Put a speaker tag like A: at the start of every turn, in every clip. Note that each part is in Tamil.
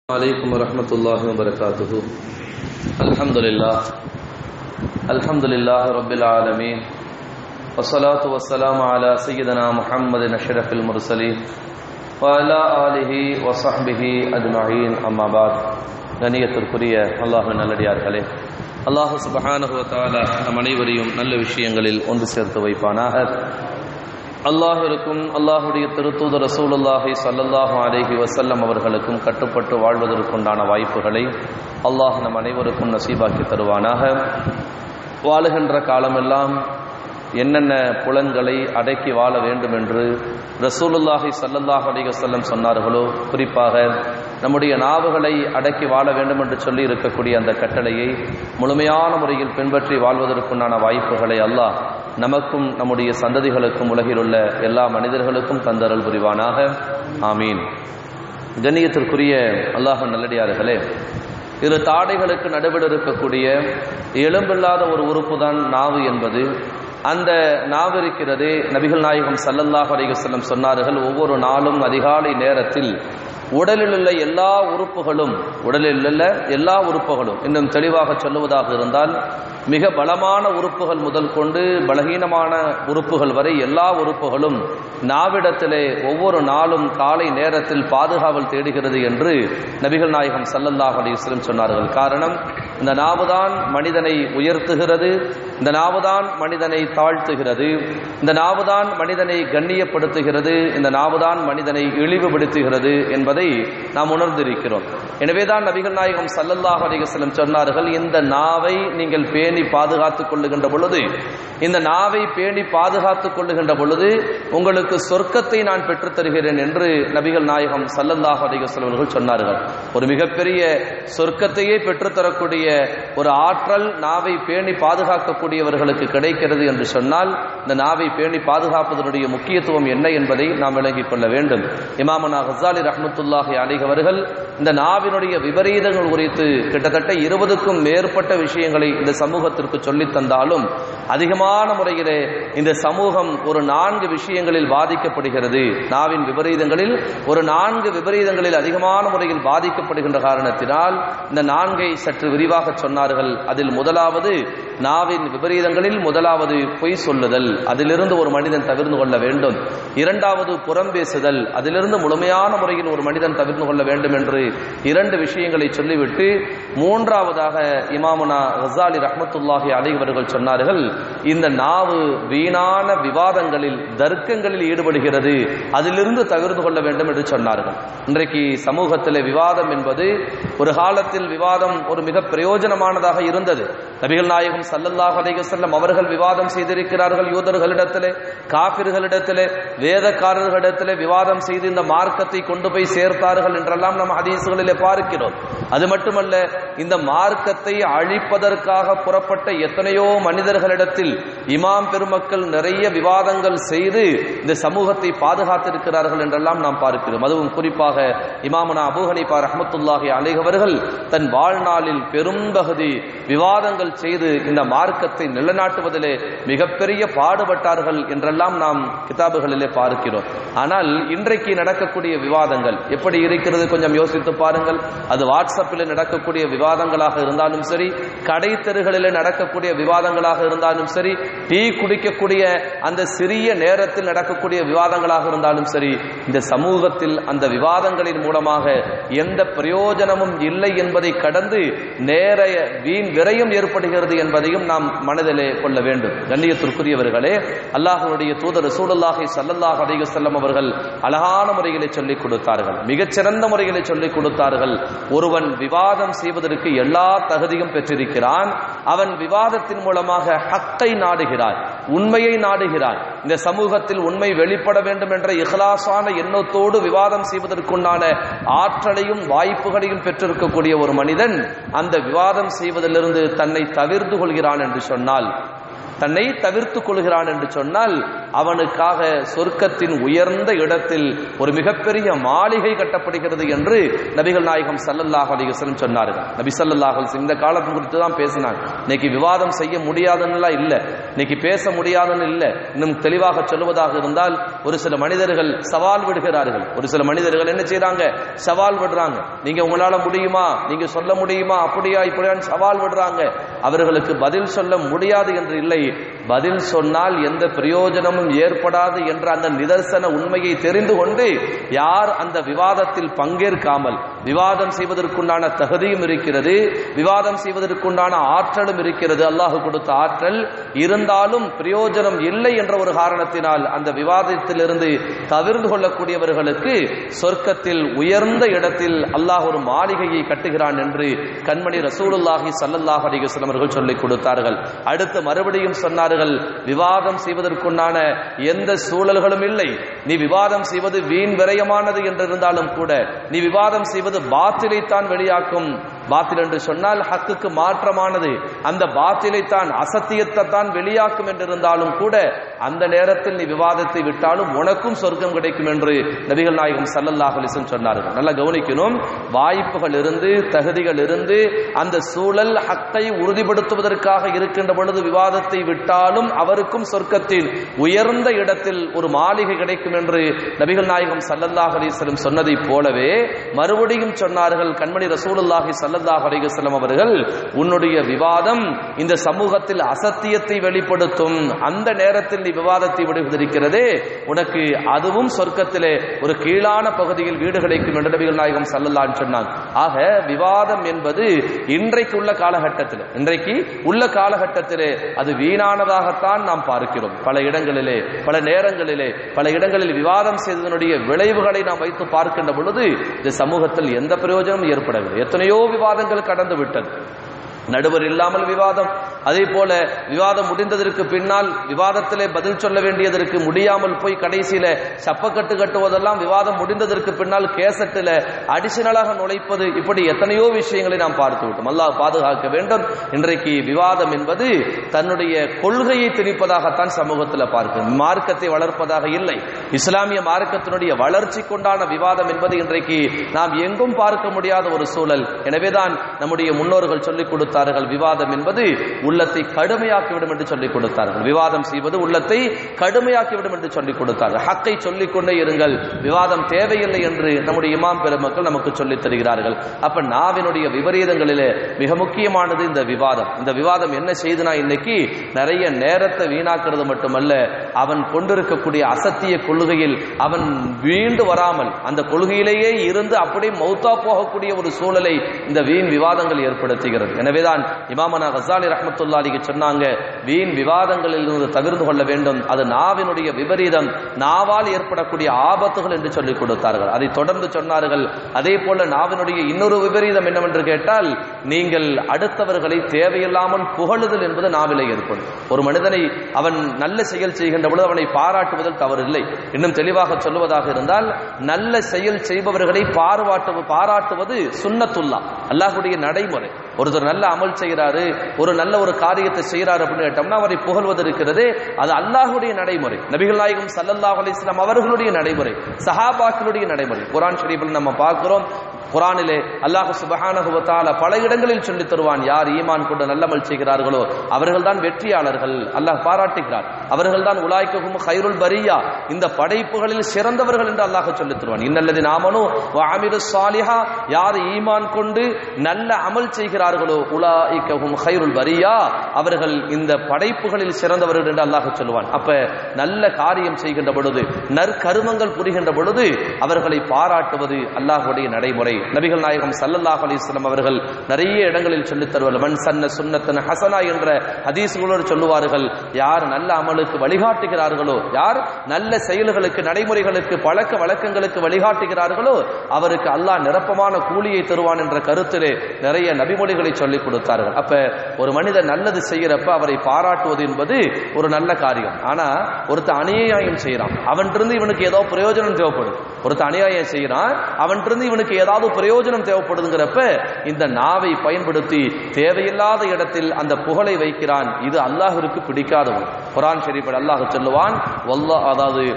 A: عليكم ورحمة الله وبركاته الحمد لله الحمد لله رب العالمين والصلاة والسلام على سيدنا محمد أشرف المرسلين وعلى آله وصحبه أجمعين أما بعد கணியத்திற்குரிய அல்லாஹின் நல்லடியார்களே அல்லாஹ் சுபஹானஹு வ தஆலா நம் அனைவரையும் நல்ல விஷயங்களில் ஒன்று சேர்த்து வைப்பானாக அல்லாஹிற்கும் அல்லாஹுடைய திருத்தூதர் ரசூலுல்லாஹி ஸல்லல்லாஹு அலைஹி வஸல்லம் அவர்களுக்கும் கட்டுப்பட்டு வாழ்வதற்குண்டான வாய்ப்புகளை அல்லாஹ் நம் அனைவருக்கும் நசீபாக்கி தருவானாக வாழுகின்ற காலமெல்லாம் என்னென்ன புலன்களை அடக்கி வாழ வேண்டும் என்று ரசூலுல்லாஹி ஸல்லல்லாஹு அலைஹி வஸல்லம் சொன்னார்களோ குறிப்பாக நம்முடைய நாவுகளை அடக்கி வாழ வேண்டும் என்று சொல்லி இருக்கக்கூடிய அந்த கட்டளையை முழுமையான முறையில் பின்பற்றி வாழ்வதற்குண்டான வாய்ப்புகளை அல்லாஹ் நமக்கும் நம்முடைய சந்ததிகளுக்கும் உலகில் உள்ள எல்லா மனிதர்களுக்கும் தந்தரல் புரிவானாக ஆமீன் கண்ணியத்திற்குரிய அல்லாஹ் நல்லடியார்களே இரு தாடைகளுக்கு நடுவில் இருக்கக்கூடிய எலும்பில்லாத ஒரு உறுப்பு தான் நாவு என்பது அந்த நாவு இருக்கிறது நபிகள் நாயகம் சல்லல்லாஹ் அலைஹிவஸல்லம் சொன்னார்கள் ஒவ்வொரு நாளும் அதிகாலை நேரத்தில் உடலில் உள்ள எல்லா உறுப்புகளும் உடலில் உள்ள எல்லா உறுப்புகளும் இன்னும் தெளிவாக சொல்லுவதாக இருந்தால் மிக பலமான உறுப்புகள் முதல் கொண்டு பலகீனமான உறுப்புகள் வரை எல்லா உறுப்புகளும் நாவிடத்திலே ஒவ்வொரு நாளும் காலை நேரத்தில் பாதுகாவல் தேடுகிறது என்று நபிகள் நாயகம் சல்லல்லாஹ் அலிஸ்லம் சொன்னார்கள் காரணம் இந்த நாவுதான் மனிதனை உயர்த்துகிறது இந்த நாவுதான் மனிதனை தாழ்த்துகிறது இந்த நாவுதான் மனிதனை கண்ணியப்படுத்துகிறது இந்த நாவுதான் மனிதனை இழிவுபடுத்துகிறது என்பதை நாம் உணர்ந்திருக்கிறோம் எனவேதான் நபிகள் நாயகம் சல்லல்லாஹ் அலிகஸ்லம் சொன்னார்கள் இந்த நாவை நீங்கள் பேணி பாதுகாத்துக் கொள்ளுகின்ற பொழுது இந்த நாவை பேணி பாதுகாத்துக் கொள்ளுகின்ற பொழுது உங்களுக்கு சொர்க்கத்தை நான் பெற்றுத் தருகிறேன் என்று நபிகள் நாயகம் சல்லல்லாஹ் அலிகஸ்லம் அவர்கள் சொன்னார்கள் ஒரு மிகப்பெரிய சொர்க்கத்தையே பெற்றுத்தரக்கூடிய ஒரு ஆற்றல் நாவை பேணி பாதுகாக்கக்கூடியவர்களுக்கு கிடைக்கிறது என்று சொன்னால் இந்த நாவை பேணி பாதுகாப்பதனுடைய முக்கியத்துவம் என்ன என்பதை நாம் விளங்கிக் கொள்ள வேண்டும் இமாமனா ஹசாலி ரஹமத்துல்லாஹி அலிக் அவர்கள் இந்த நாவினுடைய விபரீதங்கள் குறித்து கிட்டத்தட்ட இருபதுக்கும் மேற்பட்ட விஷயங்களை இந்த சமூகத்திற்கு சொல்லித் தந்தாலும் அதிகமான முறையிலே இந்த சமூகம் ஒரு நான்கு விஷயங்களில் பாதிக்கப்படுகிறது நாவின் விபரீதங்களில் ஒரு நான்கு விபரீதங்களில் அதிகமான முறையில் பாதிக்கப்படுகின்ற காரணத்தினால் இந்த நான்கை சற்று விரிவாக சொன்னார்கள் அதில் முதலாவது நாவின் விபரீதங்களில் முதலாவது பொய் சொல்லுதல் அதிலிருந்து ஒரு மனிதன் தவிர்ந்து கொள்ள வேண்டும் இரண்டாவது புறம் பேசுதல் அதிலிருந்து முழுமையான முறையில் ஒரு மனிதன் தவிர்ந்து கொள்ள வேண்டும் என்று இரண்டு விஷயங்களை சொல்லிவிட்டு மூன்றாவதாக இமாமுனா ஹசாலி ரஹமத்துல்லாஹி அலைவர்கள் சொன்னார்கள் இந்த நாவு வீணான விவாதங்களில் தர்க்கங்களில் ஈடுபடுகிறது அதிலிருந்து தவிர்த்து கொள்ள வேண்டும் என்று சொன்னார்கள் இன்றைக்கு சமூகத்தில் விவாதம் என்பது ஒரு காலத்தில் விவாதம் ஒரு மிக பிரயோஜனமானதாக இருந்தது நபிகள் நாயகம் சல்லல்லாஹ் அலைவசல்லம் அவர்கள் விவாதம் செய்திருக்கிறார்கள் யூதர்களிடத்திலே காபிர்களிடத்திலே வேதக்காரர்களிடத்திலே விவாதம் செய்து இந்த மார்க்கத்தை கொண்டு போய் சேர்த்தார்கள் என்றெல்லாம் நம்ம ஹதீசுகளிலே பார்க்கிறோம் அது மட்டுமல்ல இந்த மார்க்கத்தை அழிப்பதற்காக புறப்பட்ட எத்தனையோ மனிதர்களிடத்தில் இமாம் பெருமக்கள் நிறைய விவாதங்கள் செய்து இந்த சமூகத்தை பாதுகாத்திருக்கிறார்கள் என்றெல்லாம் நாம் பார்க்கிறோம் அதுவும் குறிப்பாக இமாமனா அபூஹனிபா ரஹமத்துல்லாஹி அலைகவர்கள் தன் வாழ்நாளில் பெரும்பகுதி விவாதங்கள் செய்து இந்த மார்க்கத்தை நிலைநாட்டுவதிலே மிகப்பெரிய பாடுபட்டார்கள் என்றெல்லாம் நாம் கிதாபுகளிலே பார்க்கிறோம் ஆனால் இன்றைக்கு நடக்கக்கூடிய விவாதங்கள் எப்படி இருக்கிறது கொஞ்சம் யோசித்து பாருங்கள் அது வாட்ஸ்அப்பில் நடக்கக்கூடிய விவாதங்களாக இருந்தாலும் சரி கடை தெருகளில் நடக்கக்கூடிய விவாதங்களாக இருந்தாலும் சரி டீ குடிக்கக்கூடிய அந்த சிறிய நேரத்தில் நடக்கக்கூடிய விவாதங்களாக இருந்தாலும் சரி இந்த சமூகத்தில் அந்த விவாதங்களின் மூலமாக எந்த பிரயோஜனமும் இல்லை என்பதை கடந்து நேரைய வீண் விரயம் ஏற்படுகிறது என்பதையும் நாம் மனதிலே கொள்ள வேண்டும் கண்ணியத்திற்குரியவர்களே அல்லாஹனுடைய தூதர் சூழல்லாஹை சல்லல்லாஹ் அலைஹி செல்லம் அவர்கள் அழகான முறைகளை சொல்லிக் கொடுத்தார்கள் மிகச்சிறந்த முறைகளை சொல்லிக் கொடுத்தார்கள் ஒருவன் விவாதம் செய்வதற்கு எல்லா தகுதியும் பெற்றிருக்கிறான் அவன் விவாதத்தின் மூலமாக ஹக்கை நாடுகிறான் உண்மையை நாடுகிறான் இந்த சமூகத்தில் உண்மை வெளிப்பட வேண்டும் என்ற இஹ்லாசான எண்ணத்தோடு விவாதம் செய்வதற்குண்டான ஆற்றலையும் வாய்ப்புகளையும் பெற்றிருக்கக்கூடிய ஒரு மனிதன் அந்த விவாதம் செய்வதிலிருந்து தன்னை தவிர்த்து கொள்கிறான் என்று சொன்னால் தன்னை தவிர்த்து கொள்கிறான் என்று சொன்னால் அவனுக்காக சொர்க்கத்தின் உயர்ந்த இடத்தில் ஒரு மிகப்பெரிய மாளிகை கட்டப்படுகிறது என்று நபிகள் நாயகம் சல்லல்லாஹு அலைஹி வஸல்லம் சொன்னார்கள் நபி ஸல்லல்லாஹு அலைஹி வஸல்லம் இந்த காலத்தை குறித்து தான் பேசினாங்க இன்னைக்கு விவாதம் செய்ய முடியாதுன்னுலாம் இல்ல இன்னைக்கு பேச முடியாதுன்னு இல்ல இன்னும் தெளிவாக சொல்லுவதாக இருந்தால் ஒரு சில மனிதர்கள் சவால் விடுகிறார்கள் ஒரு சில மனிதர்கள் என்ன செய்றாங்க சவால் விடுறாங்க நீங்க உங்களால முடியுமா நீங்க சொல்ல முடியுமா அப்படியா இப்படியான்னு சவால் விடுறாங்க அவர்களுக்கு பதில் சொல்ல முடியாது என்று இல்லை பதில் சொன்னால் எந்த பிரயோஜனமும் ஏற்படாது என்ற அந்த நிதர்சன உண்மையை தெரிந்து கொண்டு யார் அந்த விவாதத்தில் பங்கேற்காமல் விவாதம் செய்வதற்குண்டான தகுதியும் இருக்கிறது விவாதம் செய்வதற்குண்டான ஆற்றலும் இருக்கிறது அல்லாஹ் கொடுத்த ஆற்றல் இருந்தாலும் பிரயோஜனம் இல்லை என்ற ஒரு காரணத்தினால் அந்த விவாதத்திலிருந்து தவிர்ந்து கொள்ளக்கூடியவர்களுக்கு சொர்க்கத்தில் உயர்ந்த இடத்தில் அல்லாஹ் ஒரு மாளிகையை கட்டுகிறான் என்று கண்மணி ரசூலுல்லாஹி ஸல்லல்லாஹு அலைஹி வஸல்லம் அவர்கள் சொல்லிக் கொடுத்தார்கள் அடுத்து மறுபடியும் சொன்னார்கள் விவாதம் செய்வதற்குண்டான எந்த சூழல்களும் இல்லை நீ விவாதம் செய்வது வீண் விரயமானது என்றிருந்தாலும் கூட நீ விவாதம் செய்வது பாத்திலைத்தான் வெளியாக்கும் பாத்தில் என்று சொன்னால் ஹக்குக்கு மாற்றமானது அந்த பாத்திலை தான் அசத்தியத்தை தான் வெளியாக்கும் என்றிருந்தாலும் கூட அந்த நேரத்தில் நீ விவாதத்தை விட்டாலும் உனக்கும் சொர்க்கம் கிடைக்கும் என்று நபிகள் நாயகம் சல்லல்லாஹு அலைஹி வஸல்லம் சொன்னார்கள் நல்லா கவனிக்கணும் வாய்ப்புகள் இருந்து தகுதிகள் இருந்து அந்த சூழல் ஹக்கை உறுதிப்படுத்துவதற்காக இருக்கின்ற பொழுது விவாதத்தை விட்டாலும் அவருக்கும் சொர்க்கத்தில் உயர்ந்த இடத்தில் ஒரு மாளிகை கிடைக்கும் என்று நபிகள் நாயகம் சல்லல்லாஹு அலைஹி வஸல்லம் சொன்னதைப் போலவே மறுபடியும் சொன்னார்கள் கண்மணி ரசூலுல்லாஹி ஸல்லல்லாஹு அலைஹி வஸல்லம் அவர்கள் உன்னுடைய விவாதம் இந்த சமூகத்தில் அசத்தியத்தை வெளிப்படுத்தும் அந்த நேரத்தில் நீ விவாதத்தை விடுவதிருக்கிறதே உனக்கு அதுவும் சொர்க்கத்திலே ஒரு கீழான பகுதியில் வீடு கிடைக்கும் என்று நபிகள் நாயகம் சல்லல்லான்னு சொன்னாங்க ஆக விவாதம் என்பது இன்றைக்கு உள்ள காலகட்டத்தில் இன்றைக்கு உள்ள காலகட்டத்திலே அது வீணானதாகத்தான் நாம் பார்க்கிறோம் பல இடங்களிலே பல நேரங்களிலே பல இடங்களில் விவாதம் செய்ததனுடைய விளைவுகளை நாம் வைத்து பார்க்கின்ற பொழுது இந்த சமூகத்தில் எந்த பிரயோஜனமும் ஏற்படவில்லை எத்தனையோ விவாதங்கள் கடந்து விட்டது நடுவர் இல்லாமல் விவாதம் அதே போல விவாதம் முடிந்ததற்கு பின்னால் விவாதத்திலே பதில் சொல்ல வேண்டியதற்கு முடியாமல் போய் கடைசியில சப்பக்கட்டு கட்டுவதெல்லாம் விவாதம் முடிந்ததற்கு பின்னால் கேசட்டில் அடிஷனலாக நுழைப்பது இப்படி எத்தனையோ விஷயங்களை நாம் பார்த்து விட்டோம் அல்லாஹ் பாதுகாக்க வேண்டும் இன்றைக்கு விவாதம் என்பது தன்னுடைய கொள்கையை திணிப்பதாகத்தான் சமூகத்தில் பார்க்கிறோம் மார்க்கத்தை வளர்ப்பதாக இல்லை இஸ்லாமிய மார்க்கத்தினுடைய வளர்ச்சிக்குண்டான விவாதம் என்பது இன்றைக்கு நாம் எங்கும் பார்க்க முடியாத ஒரு சூழல் எனவேதான் நம்முடைய முன்னோர்கள் சொல்லிக் கொடுத்தார்கள் விவாதம் என்பது உள்ளத்தை கடுமையாக்கிவிடும் என்று சொல்லிக் கொடுத்தார்கள் விவாதம் செய்வது உள்ளத்தை கடுமையாக்கிவிடும் என்று சொல்லிக் கொடுத்தார்கள் ஹக்கை சொல்லிக் கொண்டே இருங்கள் விவாதம் தேவையில்லை என்று நம்முடைய இமாம் பெருமக்கள் நமக்கு சொல்லித் தருகிறார்கள் அப்ப நாவினுடைய விபரீதங்களிலே மிக முக்கியமானது இந்த விவாதம் இந்த விவாதம் என்ன செய்துனா இன்னைக்கு நிறைய நேரத்தை வீணாக்குறது மட்டுமல்ல அவன் கொண்டிருக்கக்கூடிய அசத்திய கொள்கையில் அவன் வீண்டு வராமல் அந்த கொள்கையிலேயே இருந்து அப்படியே மௌத்தா போகக்கூடிய ஒரு சூழலை இந்த வீண் விவாதங்கள் ஏற்படுத்துகிறது எனவேதான் இமாமனா கசாலி ரஹமத்துல்லாலிக்கு சொன்னாங்க வீண் விவாதங்களில் இருந்து தவிர்த்து கொள்ள வேண்டும் அது நாவினுடைய விபரீதம் நாவால் ஏற்படக்கூடிய ஆபத்துகள் என்று சொல்லிக் கொடுத்தார்கள் அதை தொடர்ந்து சொன்னார்கள் அதே போல நாவினுடைய இன்னொரு விபரீதம் என்னவென்று கேட்டால் நீங்கள் அடுத்தவர்களை தேவையில்லாமல் புகழுதல் என்பது நாவிலே ஏற்படும் ஒரு மனிதனை அவன் நல்ல செயல் செய்கின்ற பொழுது அவனை பாராட்டுவதில் தவறில்லை இன்னும் தெளிவாக சொல்லுவதாக இருந்தால் நல்ல செயல் செய்பவர்களை பாராட்டு பாராட்டுவது சுன்னத்துல்லா அல்லாஹுடைய நடைமுறை ஒருத்தர் நல்ல அமல் செய்கிறாரு ஒரு நல்ல ஒரு காரியத்தை செய்கிறாரு அப்படின்னு கேட்டோம்னா அவரை புகழ்வது இருக்கிறது அது அல்லாஹுடைய நடைமுறை நபிகள் நாயகம் சல்லல்லாஹு அலைஹி வஸல்லம் அவர்களுடைய நடைமுறை சஹாபாக்களுடைய நடைமுறை குரான் ஷரீஃபில் நம்ம பார்க்கிறோம் குரானிலே அல்லாஹ் சுபஹானஹு வ தஆலா பல இடங்களில் சொல்லித் தருவான் யார் ஈமான் கொண்டு நல்லமல் செய்கிறார்களோ அவர்கள்தான் வெற்றியாளர்கள் அல்லாஹ் பாராட்டுகிறார் அவர்கள்தான் உலாய்க்கும் ஹைருல் பரியா இந்த படைப்புகளில் சிறந்தவர்கள் என்று அல்லாஹ் சொல்லித் தருவான் இன்னல்லதி நாமனு அமிரு சாலிஹா யார் ஈமான் கொண்டு நல்ல அமல் செய்கிறார்களோ உலாய்க்கும் ஹைருல் பரியா அவர்கள் இந்த படைப்புகளில் சிறந்தவர்கள் என்று அல்லாஹ் சொல்லுவான் அப்ப நல்ல காரியம் செய்கின்ற பொழுது நற்கருமங்கள் புரிகின்ற பொழுது அவர்களை பாராட்டுவது அல்லாஹுடைய நடைமுறை நபிகள் நாயகம் சல்லல்லாஹு அலைஹி வஸல்லம் அவர்கள் நிறைய இடங்களில் சொல்லித் தருவார்கள் மன் சன்ன சுன்னத்தன் ஹசனா என்ற ஹதீஸ்களோடு சொல்லுவார்கள் யார் நல்ல அமலுக்கு வழிகாட்டுகிறார்களோ யார் நல்ல செயல்களுக்கு நடைமுறைகளுக்கு பழக்க வழக்கங்களுக்கு வழிகாட்டுகிறார்களோ அவருக்கு அல்லாஹ் நிரப்பமான கூலியை தருவான் என்ற கருத்திலே நிறைய நபிமொழிகளை சொல்லிக் கொடுத்தார்கள் அப்ப ஒரு மனிதர் நல்லது செய்யறப்ப அவரை பாராட்டுவது என்பது ஒரு நல்ல காரியம் ஆனா ஒருத்தர் அநியாயம் செய்யறான் அவன்கிட்ட இருந்து இவனுக்கு ஏதோ பிரயோஜனம் தேவைப்படுது ஒருத்தன் அநியாயம் செய்யறான் அவன்கிட்ட இவனுக்கு ஏதாவது பிரயோஜனம் தேவைப்படுதுங்கிறப்ப இந்த நாவை பயன்படுத்தி தேவையில்லாத இடத்தில் அந்த புகழை வைக்கிறான் இது அல்லாஹிற்கு பிடிக்காதவன் குரான் ஷெரீஃபில் அல்லாஹ் சொல்லுவான் வல்லா அதாவது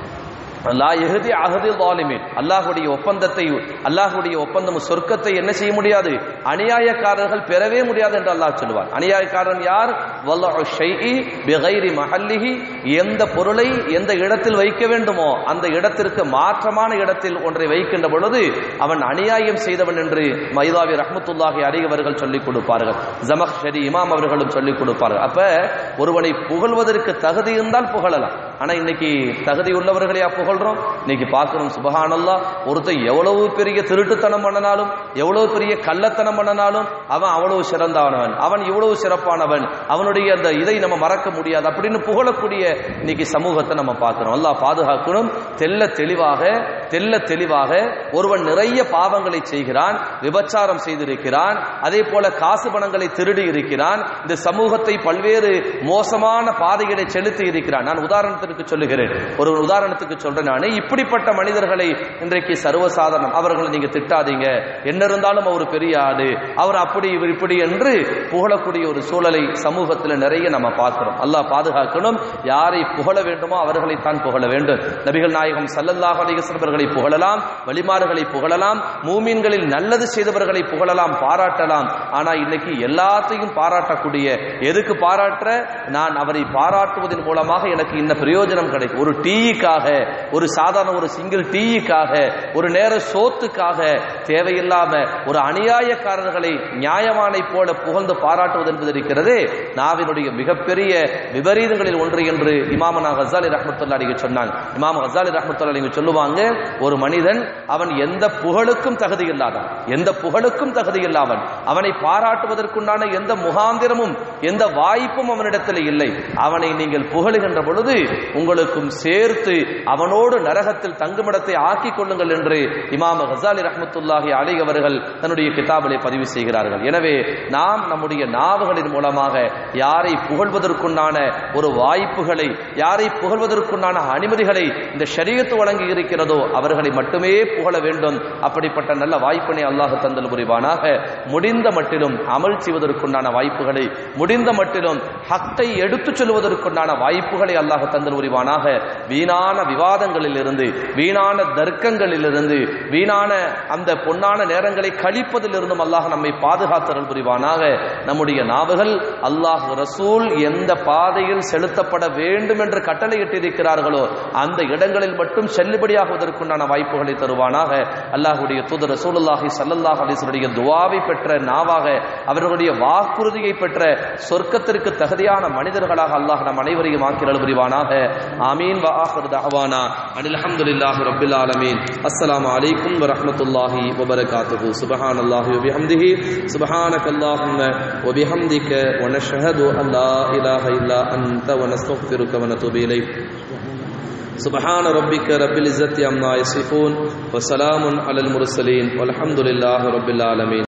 A: லா எகுதி அகதி வாலிமீன் அல்லாஹுடைய ஒப்பந்தத்தை அல்லாஹுடைய ஒப்பந்தம் சொர்க்கத்தை என்ன செய்ய முடியாது அநியாயக்காரர்கள் பெறவே முடியாது என்று அல்லாஹ் சொல்லுவார் அநியாயக்காரன் யார் வல்லஹு ஷைஇ பிகைரி மஹல்லிஹி எந்த பொருளை எந்த இடத்தில் வைக்க வேண்டுமோ அந்த இடத்திற்கு மாற்றமான இடத்தில் ஒன்றை வைக்கின்ற பொழுது அவன் அநியாயம் செய்தவன் என்று மைதாவி ரஹ்மத்துல்லாஹி அடிகவர்கள் சொல்லிக் கொடுப்பார்கள் ஜமக் ஷரி இமாம் அவர்களும் சொல்லிக் கொடுப்பார்கள் அப்ப ஒருவனை புகழ்வதற்கு தகுதி இருந்தால் புகழலாம் ஆனா இன்னைக்கு தகுதி உள்ளவர்களையா புகழ்றோம் இன்னைக்கு பார்க்கிறோம் சுபஹானல்லா ஒருத்தன் எவ்வளவு பெரிய திருட்டுத்தனம் பண்ணனாலும் எவ்வளவு பெரிய கள்ளத்தனம் பண்ணனாலும் அவன் அவ்வளவு சிறந்தவனவன் அவன் இவ்வளவு சிறப்பானவன் அவனுடைய அந்த இதை நம்ம மறக்க முடியாது அப்படின்னு புகழக்கூடிய இன்னைக்கு சமூகத்தை நம்ம பார்க்கிறோம் அல்லாஹ் பாதுகாக்கணும் தெல்ல தெளிவாக தெல்ல தெளிவாக ஒருவன் நிறைய பாவங்களை செய்கிறான் விபச்சாரம் செய்திருக்கிறான் அதே போல காசு பணங்களை திருடி இருக்கிறான் இந்த சமூகத்தை பல்வேறு மோசமான பாதைகளை செலுத்தி இருக்கிறான் நான் உதாரணத்திற்கு சொல்லுகிறேன் ஒரு உதாரணத்துக்கு சொல்றேன் நான் இப்படிப்பட்ட மனிதர்களை இன்றைக்கு சர்வசாதாரணம் அவர்களை நீங்க திட்டாதீங்க என்ன இருந்தாலும் அவர் பெரிய ஆடு அவர் அப்படி இவர் இப்படி என்று புகழக்கூடிய ஒரு சூழலை சமூகத்தில் நிறைய நம்ம பார்க்கிறோம் அல்லாஹ் பாதுகாக்கணும் யாரை புகழ வேண்டுமோ அவர்களைத்தான் புகழ வேண்டும் நபிகள் நாயகம் சல்லல்லாஹு அலைஹி வஸல்லம் அவர்களை புகழலாம் வழிமாறுகளை புகழலாம் மூமீன்களில் நல்லது செய்தவர்களை புகழலாம் பாராட்டலாம் ஆனா இன்னைக்கு எல்லாத்தையும் பாராட்டக்கூடிய எதுக்கு பாராட்டுற நான் அவரை பாராட்டுவதன் மூலமாக எனக்கு இந்த பிரயோஜனம் கிடைக்கும் ஒரு டீக்காக ஒரு சாதாரண ஒரு சிங்கிள் டீக்காக ஒரு நேர சோத்துக்காக தேவையில்லாம ஒரு அநியாயக்காரர்களை நியாயமானை போல புகழ்ந்து பாராட்டுவது என்பது இருக்கிறது நாவினுடைய மிகப்பெரிய விபரீதங்களில் ஒன்று என்று இமாமனா ஹசாலி ரஹமத்துல்லா நீங்க சொன்னாங்க இமாம் ஹசாலி ரஹமத்துல்லா நீங்க சொல்லுவாங்க ஒரு மனிதன் அவன் எந்த புகழுக்கும் தகுதி இல்லாதவன் எந்த புகழுக்கும் தகுதி இல்லாதவன் அவனை பாராட்டுவதற்குண்டான எந்த முகாந்திரமும் எந்த வாய்ப்பும் அவனிடத்தில் இல்லை அவனை நீங்கள் புகழுகின்ற பொழுது உங்களுக்கும் சேர்த்து அவனோடு நரகத்தில் தங்குமிடத்தை ஆக்கிக் கொள்ளுங்கள் என்று இமாம் ஹசாலி ரஹமத்துல்லாஹி அலி அவர்கள் தன்னுடைய கிதாபிலே பதிவு செய்கிறார்கள் எனவே நாம் நம்முடைய நாவுகளின் மூலமாக யாரை புகழ்வதற்குண்டான ஒரு வாய்ப்புகளை யாரை புகழ்வதற்குண்டான அனுமதிகளை இந்த ஷரியத்து வழங்கி இருக்கிறதோ அவர்களை மட்டுமே புகழ வேண்டும் அப்படிப்பட்ட நல்ல வாய்ப்பினை அல்லாஹ் தந்தல் புரிவானாக முடிந்த மட்டிலும் அமல் செய்வதற்குண்டான வாய்ப்புகளை முடிந்த மட்டிலும் ஹக்கை எடுத்துச் சொல்வதற்குண்டான வாய்ப்புகளை அல்லாஹ் தந்தல் புரிவானாக வீணான விவாதங்களில் இருந்து வீணான தர்க்கங்களில் இருந்து வீணான அந்த பொன்னான நேரங்களை கழிப்பதில் இருந்தும் அல்லாஹ் நம்மை பாதுகாத்தல் புரிவானாக நம்முடைய நாவுகள் அல்லாஹ் ரசூல் எந்த பாதையில் செலுத்தப்பட வேண்டும் என்று கட்டளையிட்டிருக்கிறார்களோ அந்த இடங்களில் மட்டும் செல்லுபடியாகுவதற்குண்டான வாய்ப்புகளை தருவானாக அல்லாஹுடைய தூதர் ரசூலுல்லாஹி ஸல்லல்லாஹு அலைஹி வஸல்லம் துஆவை பெற்ற நாவாக அவர்களுடைய வாக்குறுதியை பெற்ற சொர்க்கத்திற்கு தகுதியான மனிதர்களாக அல்லாஹ் நம் அனைவரையும் ஆக்கிரல் புரிவானாக ஆமீன் வ ஆஹிர் தஅவானா அனில் ஹம்துலில்லாஹி ரப்பில் ஆலமீன் அஸ்ஸலாமு அலைக்கும் வ ரஹ்மத்துல்லாஹி வ பரகாத்துஹு சுப்ஹானல்லாஹி வ பிஹம்திஹி சுப்ஹானக்கல்லாஹும்ம வ பிஹம்திக வ நஷ்ஹது அன் லா இலாஹ இல்லா அன்த வ நஸ்தக்ஃபிருக வ நதூபு இலைக் سبحان ربك رب العزة عما يصفون وسلام على المرسلين والحمد لله رب العالمين